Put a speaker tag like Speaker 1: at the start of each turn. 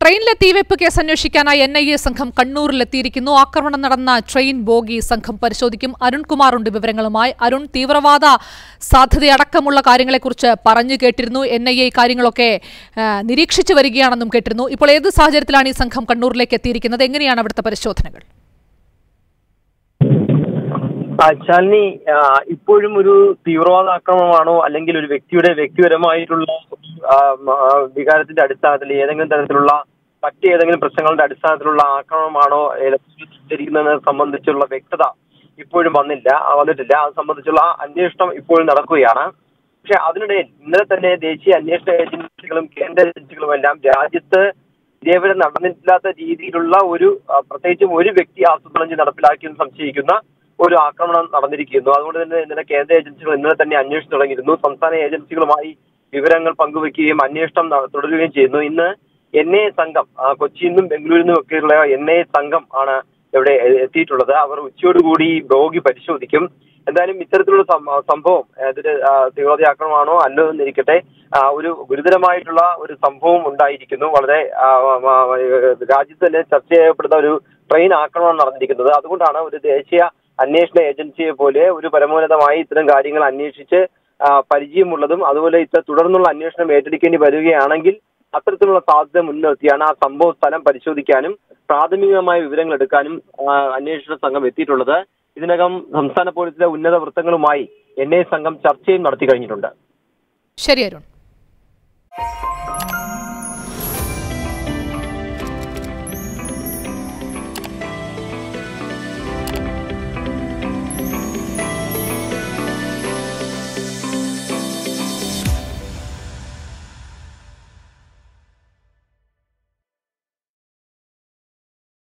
Speaker 1: ട്രെയിനിലെ തീവെപ്പ് കേസ് അന്വേഷിക്കാനായി എൻ ഐ എ സംഘം കണ്ണൂരിലെത്തിയിരിക്കുന്നു ആക്രമണം നടന്ന ട്രെയിൻ ബോഗി സംഘം പരിശോധിക്കും അരുൺകുമാറുണ്ട് വിവരങ്ങളുമായി അരുൺ തീവ്രവാദ സാധ്യതയടക്കമുള്ള കാര്യങ്ങളെക്കുറിച്ച് പറഞ്ഞു കേട്ടിരുന്നു എൻ ഐ എ കാര്യങ്ങളൊക്കെ ആ, നിരീക്ഷിച്ചു വരികയാണെന്നും കേട്ടിരുന്നു ഇപ്പോൾ ഏത് സാഹചര്യത്തിലാണ് ഈ സംഘം കണ്ണൂരിലേക്ക് എത്തിയിരിക്കുന്നത് എങ്ങനെയാണ് അവിടുത്തെ പരിശോധനകൾ
Speaker 2: ആ, ശാലിനി ആ, ഇപ്പോഴും ഒരു തീവ്രവാദ ആക്രമണമാണോ അല്ലെങ്കിൽ ഒരു വ്യക്തിയുടെ വ്യക്തിപരമായിട്ടുള്ള ആ, മ- ആ, വികാരത്തിന്റെ അടിസ്ഥാനത്തിൽ ഏതെങ്കിലും തരത്തിലുള്ള മറ്റേതെങ്കിലും പ്രശ്നങ്ങളുടെ അടിസ്ഥാനത്തിലുള്ള ആക്രമണമാണോ ഏതെങ്കിലും സംബന്ധിച്ചുള്ള വ്യക്തത ഇപ്പോഴും വന്നില്ല ആ, വന്നിട്ടില്ല അത് സംബന്ധിച്ചുള്ള അന്വേഷണം ഇപ്പോഴും നടക്കുകയാണ് പക്ഷെ അതിനിടയിൽ ഇന്നലെ തന്നെ ദേശീയ അന്വേഷണ ഏജൻസികളും കേന്ദ്ര ഏജൻസികളും എല്ലാം രാജ്യത്ത് ഇതേവരെ നടന്നിട്ടില്ലാത്ത രീതിയിലുള്ള ഒരു ആ, പ്രത്യേകിച്ചും ഒരു വ്യക്തി ആസൂത്രണം ചെയ്ത് നടപ്പിലാക്കിയെന്ന് സംശയിക്കുന്ന ഒരു ആക്രമണം നടന്നിരിക്കുന്നു അതുകൊണ്ട് തന്നെ ഇന്നലെ കേന്ദ്ര ഏജൻസികൾ ഇന്നലെ തന്നെ അന്വേഷണം തുടങ്ങിയിരുന്നു സംസ്ഥാന ഏജൻസികളുമായി വിവരങ്ങൾ പങ്കുവെക്കുകയും അന്വേഷണം ന- തുടരുകയും ചെയ്യുന്നു ഇന്ന് എൻ ഐ എ സംഘം ആ, കൊച്ചിയിൽ നിന്നും ബംഗളൂരിൽ നിന്നും ഒക്കെയുള്ള എൻ ഐ എ സംഘം ആണ് ഇവിടെ എ- എത്തിയിട്ടുള്ളത് അവർ ഉച്ചയോടുകൂടി ബോഗി പരിശോധിക്കും എന്തായാലും ഇത്തരത്തിലുള്ള സം- സംഭവം അതൊരു ആ, തീവ്രവാദി ആക്രമണമാണോ അല്ലോ എന്നിരിക്കട്ടെ ആ, ഒരു ഗുരുതരമായിട്ടുള്ള ഒരു സംഭവം ഉണ്ടായിരിക്കുന്നു വളരെ ആ, ആ, ആ, രാജ്യത്ത് തന്നെ ചർച്ച ചെയ്യപ്പെടുന്ന ഒരു ട്രെയിൻ ആക്രമണം നടന്നിരിക്കുന്നത് അതുകൊണ്ടാണ് ഒരു ദേശീയ അന്വേഷണ ഏജൻസിയെ പോലെ ഒരു പരമോന്നതമായി ഇത്തരം കാര്യങ്ങൾ അന്വേഷിച്ച് ആ, പരിചയമുള്ളതും അതുപോലെ ഇത്ര തുടർന്നുള്ള അന്വേഷണം ഏറ്റെടുക്കേണ്ടി വരികയാണെങ്കിൽ അത്തരത്തിലുള്ള സാധ്യത മുൻനിർത്തിയാണ് ആ സംഭവ സ്ഥലം പരിശോധിക്കാനും പ്രാഥമികമായ വിവരങ്ങൾ എടുക്കാനും ആ, അന്വേഷണ സംഘം എത്തിയിട്ടുള്ളത് ഇതിനകം സംസ്ഥാന പോലീസിലെ ഉന്നത വൃത്തങ്ങളുമായി എൻ ഐ സംഘം ചർച്ചയും നടത്തി കഴിഞ്ഞിട്ടുണ്ട്
Speaker 1: ശരി അരുൺ